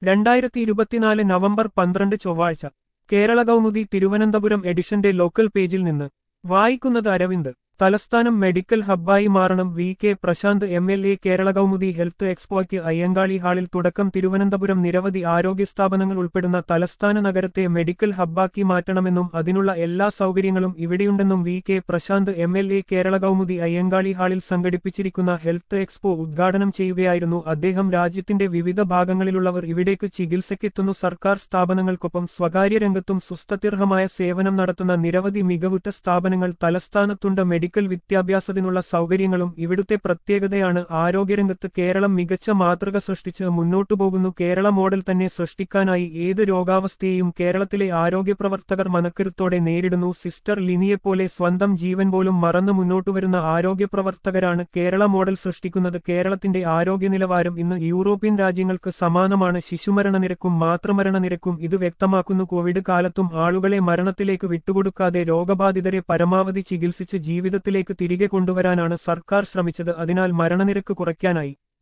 രണ്ടായിരത്തി ഇരുപത്തിനാല് നവംബർ പന്ത്രണ്ട് ചൊവ്വാഴ്ച കേരള കൗമുദി തിരുവനന്തപുരം എഡിഷന്റെ ലോക്കൽ പേജിൽ നിന്ന് വായിക്കുന്നത് അരവിന്ദ് തലസ്ഥാനം മെഡിക്കൽ ഹബ്ബായി മാറണം V K Prashanth M L A Kerala Kaumudi health എക്സ്പോയ്ക്ക് അയ്യങ്കാളി ഹാളിൽ തുടക്കം തിരുവനന്തപുരം നിരവധി ആരോഗ്യ സ്ഥാപനങ്ങൾ ഉൾപ്പെടുന്ന തലസ്ഥാന നഗരത്തെ മെഡിക്കൽ ഹബ്ബാക്കി മാറ്റണമെന്നും അതിനുള്ള എല്ലാ സൗകര്യങ്ങളും ഇവിടെയുണ്ടെന്നും V K Prashanth M L A Kerala Kaumudi Ayyankali ഹാളിൽ സംഘടിപ്പിച്ചിരിക്കുന്ന ഹെൽത്ത് എക്സ്പോ ഉദ്ഘാടനം ചെയ്യുകയായിരുന്നു അദ്ദേഹം രാജ്യത്തിന്റെ വിവിധ ഭാഗങ്ങളിലുള്ളവർ ഇവിടേക്ക് ചികിത്സയ്ക്കെത്തുന്നു സർക്കാർ സ്ഥാപനങ്ങൾക്കൊപ്പം സ്വകാര്യ രംഗത്തും സുസ്ഥിരമായ സേവനം നടത്തുന്ന നിരവധി മികവുറ്റ സ്ഥാപനങ്ങൾ തലസ്ഥാനത്തുണ്ട് മെഡിക്കൽ വിദ്യാഭ്യാസത്തിനുള്ള സൗകര്യങ്ങളും ഇവിടുത്തെ പ്രത്യേകതയാണ് ആരോഗ്യരംഗത്ത് കേരളം മികച്ച മാതൃക സൃഷ്ടിച്ച് മുന്നോട്ടു പോകുന്നു കേരള മോഡൽ തന്നെ സൃഷ്ടിക്കാനായി ഏത് രോഗാവസ്ഥയെയും കേരളത്തിലെ ആരോഗ്യപ്രവർത്തകർ മനക്കരുത്തോടെ നേരിടുന്നു സിസ്റ്റർ ലിനിയെപ്പോലെ സ്വന്തം ജീവൻ പോലും മറന്നു മുന്നോട്ടുവരുന്ന ആരോഗ്യപ്രവർത്തകരാണ് കേരള മോഡൽ സൃഷ്ടിക്കുന്നത് കേരളത്തിന്റെ ആരോഗ്യ നിലവാരം ഇന്ന് യൂറോപ്യൻ രാജ്യങ്ങൾക്ക് സമാനമാണ് ശിശുമരണ നിരക്കും മാതൃമരണ നിരക്കും ഇത് വ്യക്തമാക്കുന്നു കോവിഡ് കാലത്തും ആളുകളെ മരണത്തിലേക്ക് വിട്ടുകൊടുക്കാതെ രോഗബാധിതരെ പരമാവധി ചികിത്സിച്ച് ജീവിതത്തിലേക്ക് തിരികെ കൊണ്ടുവരാനാണ് സർക്കാർ ശ്രമിച്ചത് അതിനാൽ മരണനിരക്ക് കുറയ്ക്കാനായി